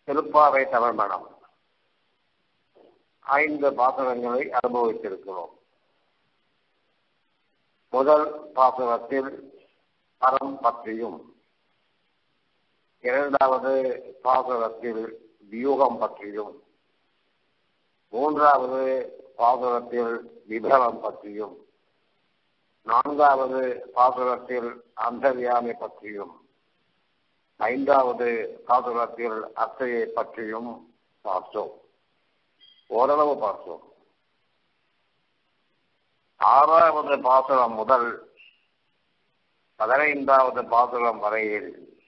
திருப்பாவை தமிழ்மணம் ஐந்து பாசனங்களை அனுபவித்திருக்கிறோம் முதல் பாசனத்தில் அறம் பற்றியும் இரண்டாவது பாசனத்தில் வியூகம் பற்றியும் மூன்றாவது பாசுரத்தில் விபவம் பற்றியும் நான்காவது பாசுரத்தில் அந்தர்யாமி பற்றியும் ஐந்தாவது பாசுரத்தில் அத்தையை பற்றியும் பார்த்தோம் ஓரளவு பார்த்தோம் ஆறாவது பாசுரம் முதல் பதினைந்தாவது பாசுரம் வரையில்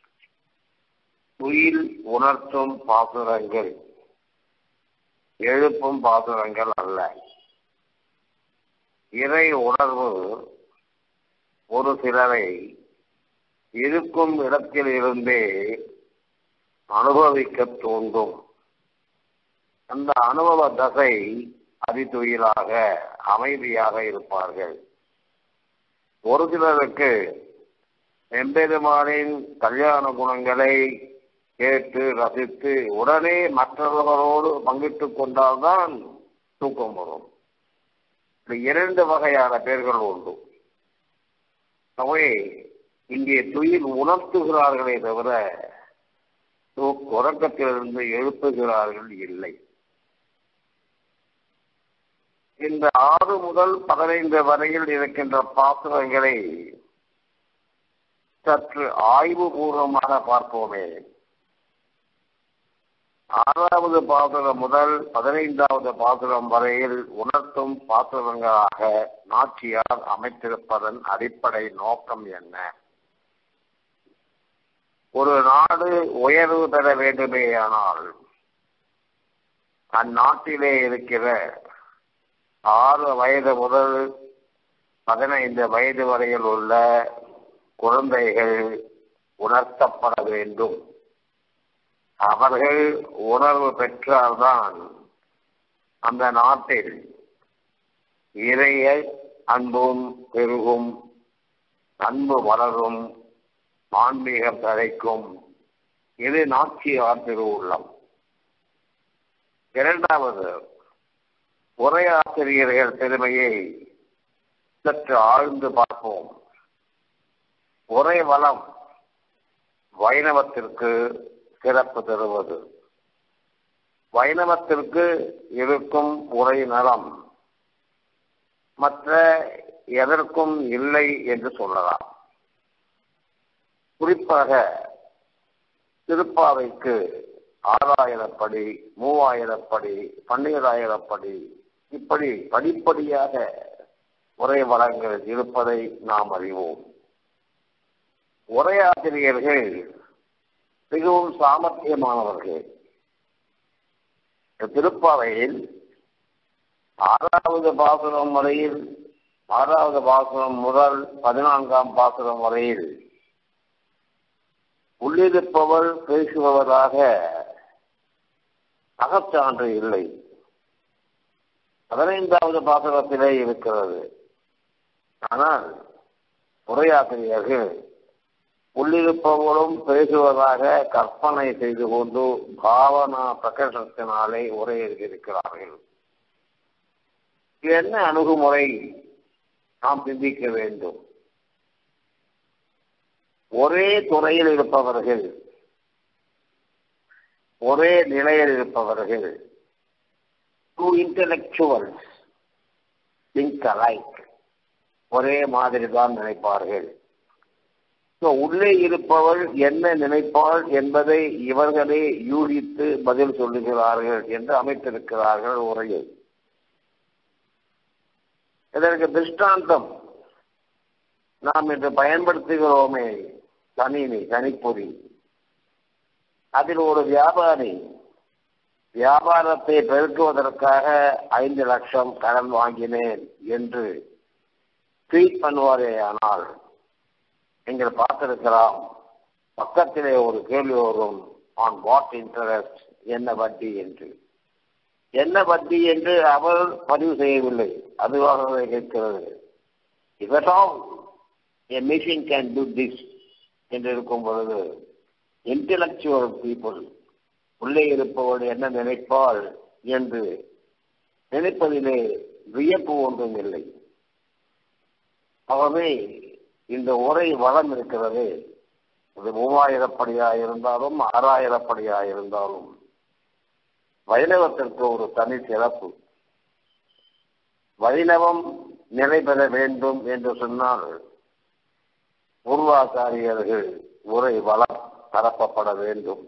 உயிர் உணர்த்தும் பாசுரங்கள் எழுப்பும் பாசுரங்கள் அல்ல இறை உணர்வு ஒரு சிலரை இருக்கும் இடத்தில் இருந்தே அனுபவிக்க தூண்டும் அந்த அனுபவ தசை அதிதுயிலாக அமைதியாக இருப்பார்கள் ஒரு சிலருக்கு எம்பெருமானின் கல்யாண குணங்களை கேட்டு ரசித்து உடனே மற்றவர்களோடு பங்கிட்டுக் கொண்டால்தான் தூக்கம் வரும் இந்த இரண்டு வகையான பேர்கள் உண்டு அவை இங்கே துயில் உணர்த்துகிறார்களே தவிர உறக்கத்திலிருந்து எழுப்புகிறார்கள் இல்லை இந்த ஆறு முதல் பதினைந்து வரையில் இருக்கின்ற பாசுரங்களை சற்று ஆய்வு பூர்வமாக பார்ப்போமே ஆறாவது பாசுரம் முதல் பதினைந்தாவது பாசுரம் வரையில் உணர்த்தும் பாசுரங்களாக நாச்சியார் அமைத்திருப்பதன் அடிப்படை நோக்கம் என்ன ஒரு நாடு உயர்வு பெற வேண்டுமேயானால் அந்நாட்டிலே இருக்கிற ஆறு வயது முதல் பதினைந்து வயது வரையில் உள்ள குழந்தைகள் உணர்த்தப்பட வேண்டும் அவர்கள் உணர்வு பெற்றால்தான் அந்த நாட்டில் இறைய அன்பும் பெருகும் அன்பு வளரும் ஆன்மீகம் தழைக்கும் இது நாச்சியார் திருவுள்ளம் இரண்டாவது உரையாசிரியர்கள் பெருமையை சற்று ஆழ்ந்து பார்ப்போம் உரை வளம் வைணவத்திற்கு சிறப்பு தருவது வைணவத்திற்கு இருக்கும் உரை நலம் மற்ற எதற்கும் இல்லை என்று சொல்லலாம் குறிப்பாக திருப்பாவைக்கு ஆறாயிரப்படி மூவாயிரப்படி பன்னிராயிரப்படி இப்படி படிப்படியாக உரை வளங்கள் இருப்பதை நாம் அறிவோம் உரையாசிரியர்கள் மிகவும் சாமர்த்தியமானவர்கள் திருப்பாவையில் ஆறாவது பாசுரம் வரையில் ஆறாவது பாசுரம் முதல் பதினான்காம் பாசுரம் வரையில் உள்ளிருப்பவர் பேசுபவராக அகச்சான்று இல்லை பதினைந்தாவது பாசுரத்திலே இருக்கிறது ஆனால் உரையாசிரியர்கள் உள்ளிருப்பவரும் பேசுவதாக கற்பனை செய்து கொண்டு பாவனா பிரகடனத்தினாலே உரை எழுதியிருக்கிறார்கள் இது என்ன அணுகுமுறை நாம் சிந்திக்க வேண்டும் ஒரே துறையில் இருப்பவர்கள் ஒரே நிலையில் இருப்பவர்கள் டூ இன்டலெக்சுவல்ஸ் திங்க் அலைக் ஒரே மாதிரி தான் நினைப்பார்கள் உள்ளே இருப்பவள் என்ன நினைப்பாள் என்பதை இவர்களே யூகித்து பதில் சொல்லுகிறார்கள் என்று அமைத்திருக்கிறார்கள் உரையை இதற்கு திருஷ்டாந்தம் நாம் இன்று பயன்படுத்துகிறோமே கணினி கணிப்பொறி அதில் ஒரு வியாபாரி வியாபாரத்தை பெருக்குவதற்காக ஐந்து லட்சம் கடன் வாங்கினேன் என்று ட்வீட் பண்ணுவாரே ஆனால் நீங்கள் பார்த்திருக்கலாம் பக்கத்திலே ஒரு கேள்வி வரும் ஆன் வாட் இன்ட்ரெஸ்ட் என்ன வட்டி என்று என்ன வட்டி என்று அவர் பதிவு செய்யவில்லை அதுவாகவே கேட்கிறது இவட்டால் a machine can do this என்று இருக்கும் பொழுது intellectual people உள்ளே இருப்பவள் என்ன நினைப்பாள் என்று நினைப்பதிலே வியப்பு ஒன்றும் இல்லை ஆகவே இந்த உரை வளம் இருக்கிறது அது மூவாயிரப்படியா இருந்தாலும் ஆறாயிரப்படியா இருந்தாலும் வைணவத்திற்கு ஒரு தனி சிறப்பு வைணவம் நிலை பெற வேண்டும் என்று சொன்னால் பூர்வாச்சாரியர்கள் உரை வளம் பரப்பப்பட வேண்டும்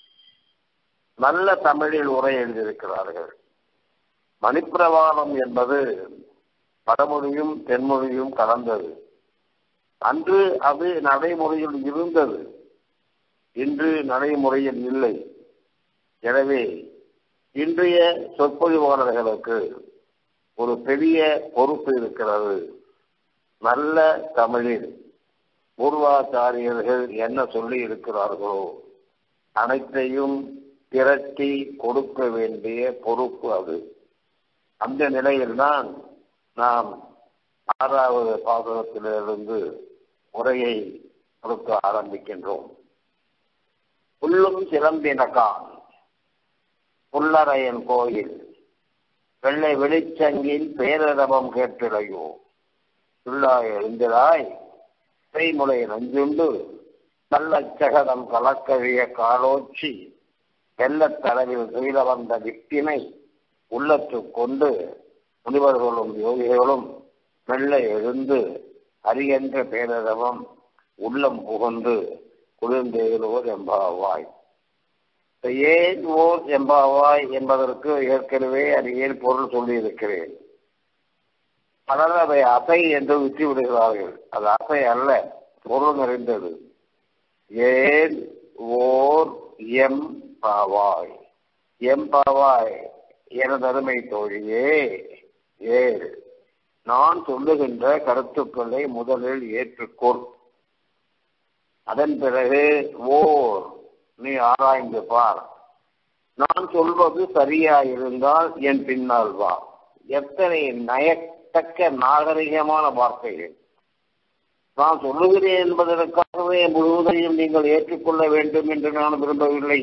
நல்ல தமிழில் உரை எழுதியிருக்கிறார்கள் மணிப்பிரவாளம் என்பது வடமொழியும் தென்மொழியும் கலந்தது அன்று அது நடைமுறையில் இருந்தது இன்று நடைமுறையில் இல்லை எனவே இன்றைய சொற்பொழிவாளர்களுக்கு ஒரு பெரிய பொறுப்பு இருக்கிறது நல்ல தமிழில் பூர்வாச்சாரியர்கள் என்ன சொல்லி இருக்கிறார்களோ அனைத்தையும் திரட்டி கொடுக்க வேண்டிய பொறுப்பு அது அந்த நிலையில்தான் நாம் ஆறாவது பாசகத்திலிருந்து உரையை கொடுக்க ஆரம்பிக்கின்றோம் புல்லும் சிலம்பினகான் புல்லரையன் கோயில் வெள்ளை வெளிச்சங்கின் பேரரவம் கேட்டிடையோ உள்ளாய் எழுந்திராய் செய்முறை நஞ்சுண்டு நல்லச்சகதம் கலக்கழிய காலோச்சி வெள்ளத்தளவில் துயில வந்த விட்டினை உள்ளத்து கொண்டு முனிவர்களும் யோகிகளும் மெல்ல எழுந்து அரியன்ற பேரரவம் உள்ளம் புகுந்து குளிர்ந்தேலோர் எம்பாவாய் ஏன் ஓர் எம்பாவாய் என்பதற்கு ஏற்கனவே அரியேன் பொருள் சொல்லியிருக்கிறேன் பலர் அதை அசை என்று விட்டு விடுகிறார்கள் அது அசை அல்ல பொருள் நிறைந்தது ஏன் ஓர் எம் பாவாய் எம் பாவாய் எனதருமை தோழியே ஏழு நான் சொல்லுகின்ற கருத்துக்களை முதலில் ஏற்றுக்கொள் அதன் பிறகு ஓர் நீ ஆராய்ந்து பார் நான் சொல்வது சரியா இருந்தால் என் பின்னால் வா எத்தனை நயத்தக்க நாகரிகமான வார்த்தைகள் நான் சொல்லுகிறேன் என்பதற்காகவே முழுவதையும் நீங்கள் ஏற்றுக்கொள்ள வேண்டும் என்று நான் விரும்பவில்லை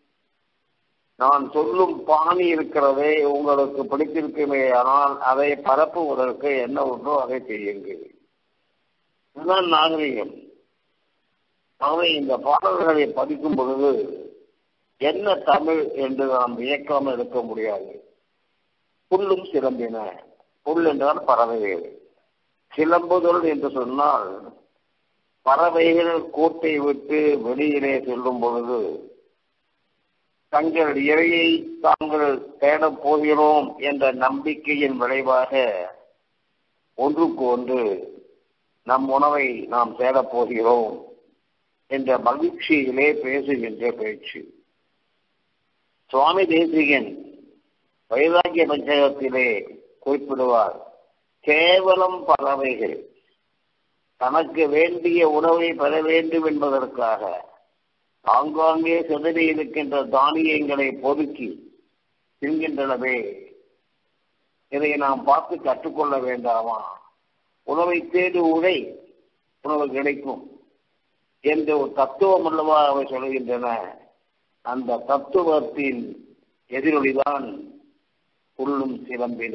நான் சொல்லும் பாணி இருக்கிறதே உங்களுக்கு பிடித்திருக்குமே ஆனால் அதை பரப்புவதற்கு என்ன ஒன்றோ அதை செய்யுங்கள் இதுதான் நாகரிகம் ஆகவே இந்த பாடல்களை படிக்கும் பொழுது என்ன தமிழ் என்று நாம் வியக்காமல் இருக்க முடியாது புல்லும் சிலம்பின புல் என்றால் பறவைகள் சிலம்புதல் என்று சொன்னால் பறவைகள் கூட்டை விட்டு வெளியிலே செல்லும் பொழுது தங்கள் இறையை தாங்கள் தேடப் போகிறோம் என்ற நம்பிக்கையின் விளைவாக ஒன்றுக்கு ஒன்று நம் உணவை நாம் தேடப் போகிறோம் என்ற மகிழ்ச்சியிலே பேசுகின்ற பேச்சு சுவாமி தேசிகன் வைராக்கிய பஞ்சகத்திலே குறிப்பிடுவார் கேவலம் பறவைகள் தனக்கு வேண்டிய உணவை பெற வேண்டும் என்பதற்காக ஆங்காங்கே சிதறி இருக்கின்ற தானியங்களை பொறுக்கி தின்கின்றனவே இதை நாம் பார்த்து கற்றுக்கொள்ள வேண்டாமா உணவை தேடு உழை உணவு கிடைக்கும் என்ற ஒரு தத்துவம் அல்லவா அவை சொல்கின்றன அந்த தத்துவத்தின் எதிரொலிதான் புல்லும் சிலம்பின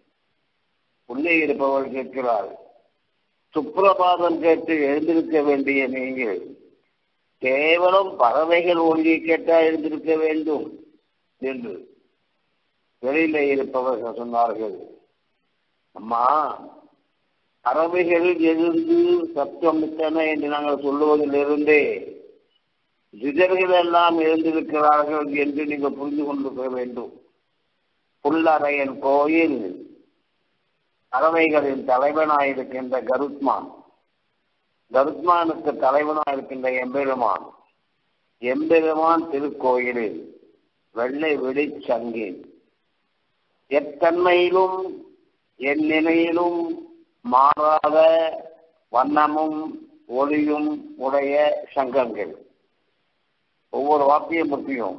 உள்ளே இருப்பவர் கேட்கிறார் சுப்பிரபாதம் கேட்டு எழுந்திருக்க வேண்டிய நீங்கள் கேவலம் பறவைகள் ஒழுங்கி கேட்டா எழுந்திருக்க வேண்டும் என்று வெளியில இருப்பவர்கள் சொன்னார்கள் அம்மா பறவைகள் எழுந்து சப்தமிட்டன என்று நாங்கள் சொல்லுவதிலிருந்தே சிதர்கள் எல்லாம் எழுந்திருக்கிறார்கள் என்று நீங்கள் புரிந்து கொண்டிருக்க வேண்டும் புல்லறையன் கோயில் பறவைகளின் தலைவனாயிருக்கின்ற கருத்மான் கருத்மானுக்கு தலைவனாயிருக்கின்ற எம்பெருமான் எம்பெருமான் திருக்கோயிலில் வெள்ளை வெளிச்சங்கின் எத்தன்மையிலும் என் நிலையிலும் மாறாத வண்ணமும் ஒளியும் உடைய சங்கங்கள் ஒவ்வொரு வார்த்தையும் முக்கியம்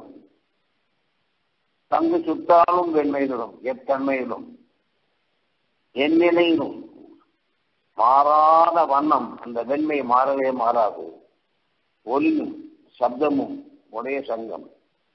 தங்கு சுட்டாலும் வெண்மையிலும் எத்தன்மையிலும் என் நிலையிலும் மாறாத வண்ணம் அந்த வெண்மை மாறவே மாறாது ஒலியும் சப்தமும் உடைய சங்கம்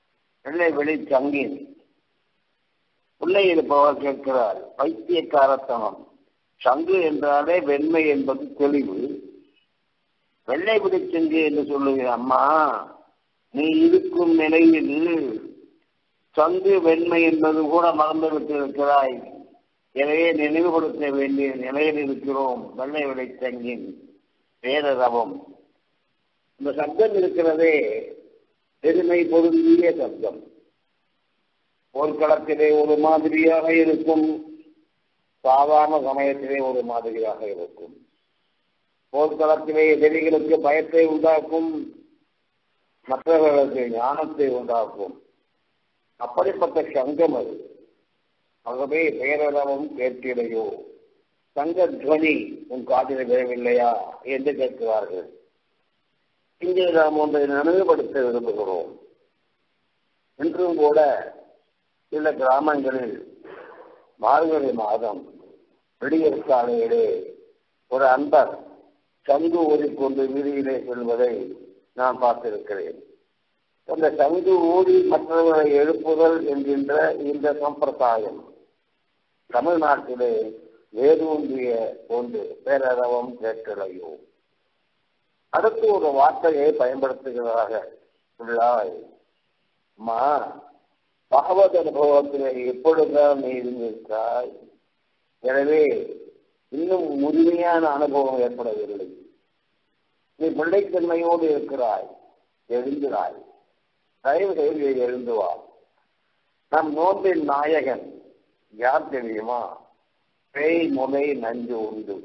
வெள்ளை வெளி சங்கின் உள்ளே இருப்பவர் கேட்கிறார் பைத்தியக்காரத்தனம் சங்கு என்றாலே வெண்மை என்பது தெளிவு வெள்ளை பிடிச்சங்கு என்று சொல்லுகிற அம்மா நீ இருக்கும் நிலையில் சங்கு வெண்மை என்பது கூட மறந்துவிட்டு இருக்கிறாய் எனவே நினைவுபடுத்த வேண்டிய நிலையில் இருக்கிறோம் வெள்ளை விடை சங்கின் பேரரவம் இந்த சப்தம் இருக்கிறதே பெருமை பொருந்திய சப்தம் போர்க்களத்திலே ஒரு மாதிரியாக இருக்கும் சாதாரண சமயத்திலே ஒரு மாதிரியாக இருக்கும் போர்க்களத்திலே எதிரிகளுக்கு பயத்தை உண்டாக்கும் மற்றவர்களுக்கு ஞானத்தை உண்டாக்கும் அப்படிப்பட்ட சங்கம் அது ஆகவே பேரளவும் கேட்கலையோ சங்க துவனி உன் காதில் விழவில்லையா என்று கேட்கிறார்கள் இங்கே நாம் ஒன்றை நினைவுபடுத்த விரும்புகிறோம் இன்றும் கூட சில கிராமங்களில் மார்கழி மாதம் விடியற் காலையிலே ஒரு அன்பர் சங்கு ஊறிக்கொண்டு வீதியிலே செல்வதை நான் பார்த்திருக்கிறேன் அந்த சங்கு ஊறி மற்றவர்களை எழுப்புதல் என்கின்ற இந்த சம்பிரதாயம் தமிழ்நாட்டிலே வேரூன்றிய ஒன்று பேரரவம் கேட்கலையோ அடுத்து ஒரு வார்த்தையை பயன்படுத்துகிறார்கள் உள்ளாய் அம்மா பகவத் அனுபவத்திலே எப்பொழுதுதான் நீ இருந்திருக்காய் எனவே இன்னும் முழுமையான அனுபவம் ஏற்படவில்லை நீ பிள்ளைத்தன்மையோடு இருக்கிறாய் எழுந்திராய் தயவு செய்து எழுந்து வா நம் நோன்பின் நாயகன் யார் தெரியுமா பேய் முனை நஞ்சு உண்டு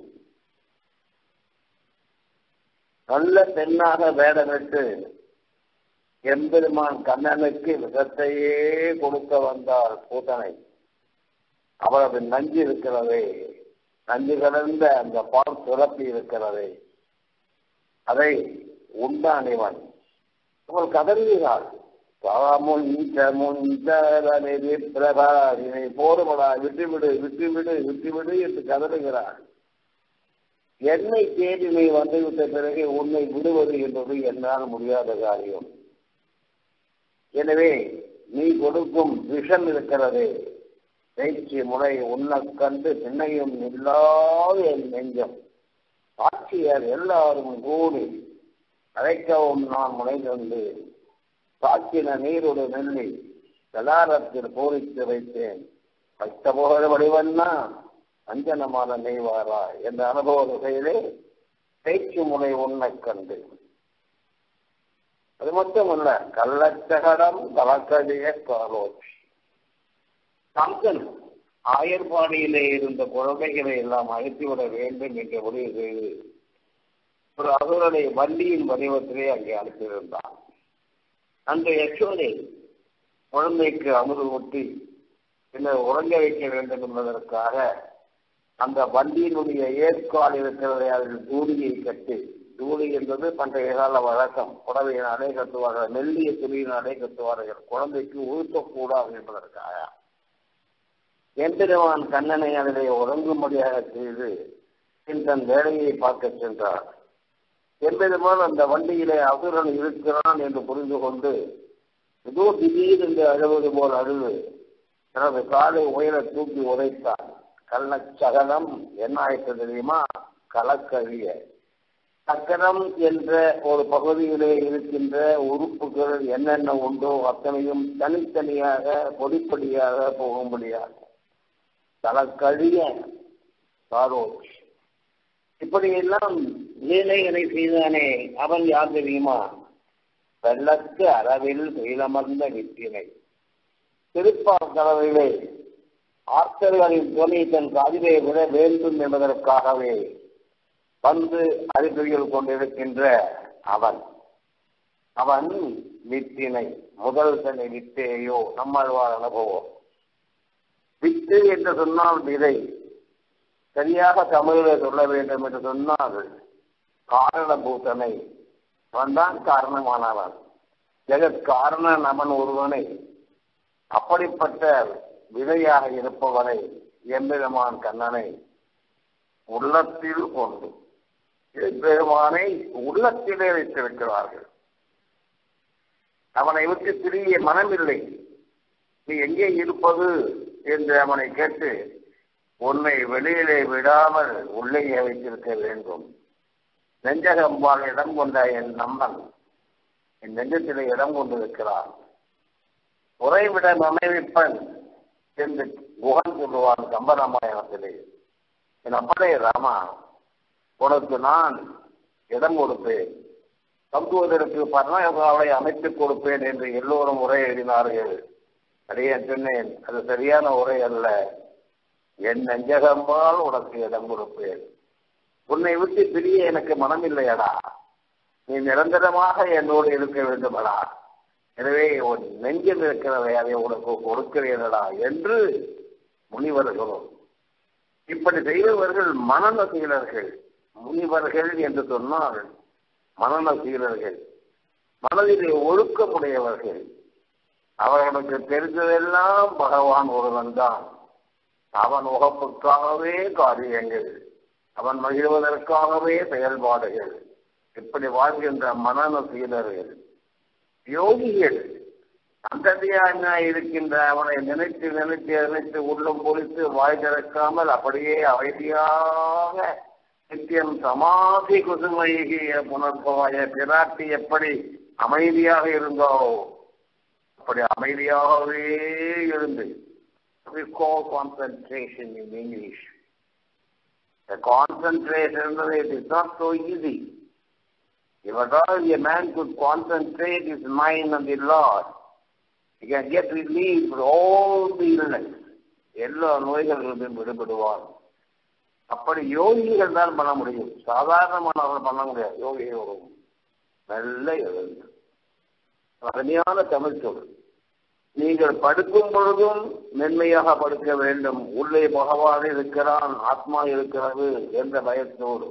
நல்ல பெண்ணாக வேடமிட்டு எம்பெருமான் கண்ணனுக்கு விஷத்தையே கொடுக்க வந்தார் பூதனை அவரது நஞ்சு இருக்கிறதே நஞ்சு கலந்த அந்த பால் சுரப்பி இருக்கிறதே அதை உண்டான் இவன் அவள் கதறுகிறாள் பிரபாரினை போடுமடா விட்டுவிடு விட்டுவிடு விட்டுவிடு என்று கதறுகிறாள் என்னை தேடி நீ வந்துவிட்ட பிறகு உன்னை விடுவது என்பது என்னால் முடியாத காரியம் எனவே நீ கொடுக்கும் விஷம் இருக்கிறதே பேச்சு முறை உன்னை கண்டு சின்னையும் இல்லாத என் நெஞ்சம் ஆட்சியர் எல்லாரும் கூடி அழைக்கவும் நான் முனைந்து சாக்கின நீரோடு நெல்லி கலாரத்தில் போரித்து வைத்தேன் வைத்த போகிற வடிவன்னா அஞ்சனமான நெய்வாரா என்ற அனுபவ வகையிலே பேச்சு முனை உன்னை கண்டு அது மட்டுமல்ல கள்ளச்சகடம் கலக்கடிய காலோச்சி கம்சன் ஆயர்பாடியிலே இருந்த குழந்தைகளை எல்லாம் அழைத்துவிட வேண்டும் என்று முடிவு செய்து ஒரு அசுரனை வண்டியின் வடிவத்திலே அங்கே அனுப்பியிருந்தான் அந்த யசோதை குழந்தைக்கு அமுது ஊட்டி பின்னர் உறங்க வைக்க வேண்டும் என்பதற்காக அந்த வண்டியினுடைய ஏற்கால் இருக்கிறதை அதில் தூளியை கட்டி தூளி என்பது பண்டைய கால வழக்கம் புடவையினாலே கட்டுவார்கள் மெல்லிய துணியினாலே கட்டுவார்கள் குழந்தைக்கு ஊற்றக்கூடாது என்பதற்காக எம்பெருமான் கண்ணனை அதிலே உறங்கும்படியாக செய்து தன் வேலையை பார்க்க சென்றார் எம்பெருமான் அந்த வண்டியிலே அசுரன் இருக்கிறான் என்று புரிந்து கொண்டு ஏதோ திடீர் என்று அழுவது போல் அழுது தனது காலை உயர தூக்கி உதைத்தான் கள்ளச்சகலம் என்ன ஆயிற்று தெரியுமா கலக்கழிய சக்கரம் என்ற ஒரு பகுதியிலே இருக்கின்ற உறுப்புகள் என்னென்ன உண்டோ அத்தனையும் தனித்தனியாக பொடிப்படியாக போகும்படியாக தலக்கழிய சாரோஜ் இப்படியெல்லாம் லீலைகளை செய்தானே அவன் யார் தெரியுமா வெள்ளத்து அளவில் துயிலமர்ந்த வித்தினை திருப்பார் கலவையிலே ஆர்த்தர்களின் துணை தன் காதிலே விட வேண்டும் என்பதற்காகவே வந்து அறிகுறிகள் கொண்டிருக்கின்ற அவன் அவன் வித்தினை முதல் தனி வித்தேயோ நம்மாழ்வார் அனுபவம் வித்து என்று சொன்னால் விதை சரியாக தமிழில் சொல்ல வேண்டும் என்று சொன்னால் காரணபூதனை அவன்தான் காரணமானவன் ஜெகத் காரணன் அவன் ஒருவனை அப்படிப்பட்ட விதையாக இருப்பவனை எம்பெருமான் கண்ணனை உள்ளத்தில் கொண்டு பெருமானை உள்ளத்திலே வைத்திருக்கிறார்கள் அவனை விட்டு பிரிய மனமில்லை நீ எங்கே இருப்பது என்று அவனை கேட்டு உன்னை வெளியிலே விடாமல் உள்ளே வைத்திருக்க வேண்டும் நெஞ்சகம்பால் இடம் கொண்ட என் நம்மன் என் நெஞ்சத்திலே இடம் கொண்டிருக்கிறான் உறைவிடம் அமைவிப்பன் என்று குகன் சொல்லுவான் கம்பராமாயணத்திலே என் அப்பனே ராமா உனக்கு நான் இடம் கொடுப்பேன் தங்குவதற்கு பர்ணாவை அமைத்துக் கொடுப்பேன் என்று எல்லோரும் உரை எழுதினார்கள் அதையே சொன்னேன் அது சரியான உரை அல்ல என் நெஞ்சகம்பால் உனக்கு இடம் கொடுப்பேன் உன்னை விட்டு பிரிய எனக்கு மனமில்லையடா நீ நிரந்தரமாக என்னோடு இருக்க வேண்டுமடா எனவே உன் நெஞ்சில் இருக்கிறதை அதை உனக்கு கொடுக்கிறேனடா என்று முனிவர்களும் இப்படி செய்தவர்கள் மனநசீலர்கள் முனிவர்கள் என்று சொன்னால் மனநசீலர்கள் மனதிலே ஒழுக்கமுடையவர்கள் அவர்களுக்கு தெரிந்ததெல்லாம் பகவான் ஒருவன் தான் அவன் உகப்புக்காகவே காரியங்கள் அவன் மகிழ்வதற்காகவே செயல்பாடுகள் இப்படி வாழ்கின்ற மனநசீலர்கள் யோகிகள் அந்ததியாக இருக்கின்ற அவனை நினைத்து நினைத்து நினைத்து உள்ளம் பொறித்து வாய் திறக்காமல் அப்படியே அமைதியாக நித்தியம் சமாதி குசுமைகிய புனர்பவாய பிராட்டி எப்படி அமைதியாக இருந்தோ அப்படி அமைதியாகவே இருந்து we call concentration in English. The concentration, it is not so easy. If at all a man could concentrate his mind on the Lord, he can get relief from all the illness. எல்லா நோய்களிலிருந்தும் விடுபடுவார் அப்படி யோகிகள் தான் பண்ண முடியும் சாதாரணமானவர்கள் பண்ண முடியாது யோகிகள் நல்ல எழுந்து அருமையான தமிழ் சொல் நீங்கள் படுக்கும் பொழுதும் மென்மையாக படுக்க வேண்டும் உள்ளே பகவான் இருக்கிறான் ஆத்மா இருக்கிறது என்ற பயத்தோடு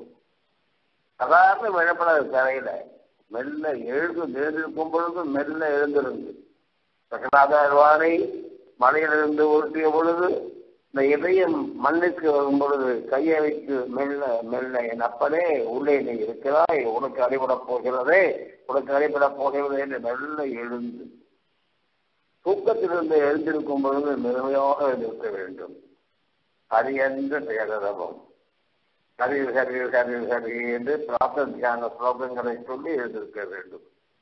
சாதாரண விழப்படாது தரையில மெல்ல எழுந்து எழுந்திருக்கும் பொழுது மெல்ல எழுந்திருந்து சகலாதாரவானை மலையிலிருந்து உருட்டிய பொழுது இந்த இதயம் மண்ணுக்கு வரும் பொழுது கையை வைத்து மெல்ல மெல்ல என் அப்பனே உள்ளே நீ இருக்கிறாய் உனக்கு அடிபடப் போகிறதே உனக்கு அடிபடப் போகிறதே என்று மெல்ல எழுந்து தூக்கத்திலிருந்து எழுந்திருக்கும் பொழுது மெதுமையாக இருக்க வேண்டும் ஹரியன்ற பேரரவம் ஹரி ஹரி ஹரி ஹரி என்று பிரார்த்தன தியான ஸ்லோகங்களை சொல்லி எழுந்திருக்க வேண்டும்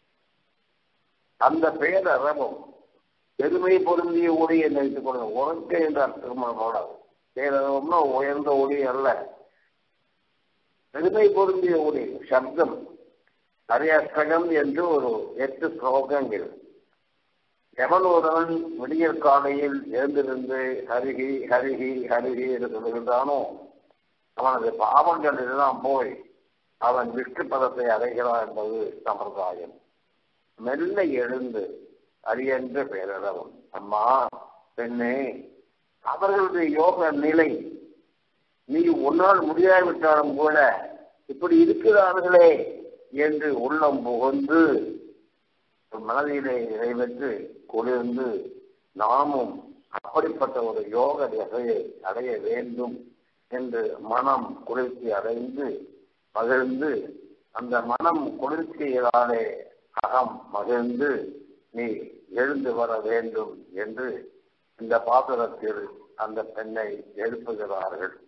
அந்த பேரரவம் பெருமை பொருந்திய ஒளியை நினைத்துக் கொள்ளுங்க உனக்கு என்று அர்த்தம் போடாது பேரரவம்னா உயர்ந்த ஒளி அல்ல பெருமை பொருந்திய ஒளி சப்தம் ஹரியாஷ்டகம் என்று ஒரு எட்டு ஸ்லோகங்கள் எவன் ஒருவன் விடியற் காலையில் எழுந்திருந்து ஹரிகி ஹரிகி ஹரிகி என்று சொல்லுகின்றானோ அவனது பாவங்கள் எல்லாம் போய் அவன் விஷ்ணு பதத்தை அடைகிறான் என்பது சம்பிரதாயம் மெல்ல எழுந்து அரியன்ற பேரளவன் அம்மா பெண்ணே அவர்களுடைய யோக நிலை நீ உன்னால் முடியாவிட்டாலும் கூட இப்படி இருக்கிறார்களே என்று உள்ளம் புகுந்து மனதிலே நிறைவேற்று குளிர்ந்து நாமும் அப்படிப்பட்ட ஒரு யோக திசையை அடைய வேண்டும் என்று மனம் குளிர்ச்சி அடைந்து மகிழ்ந்து அந்த மனம் குளிர்ச்சியினாலே அகம் மகிழ்ந்து நீ எழுந்து வர வேண்டும் என்று இந்த பாசுரத்தில் அந்த பெண்ணை எழுப்புகிறார்கள்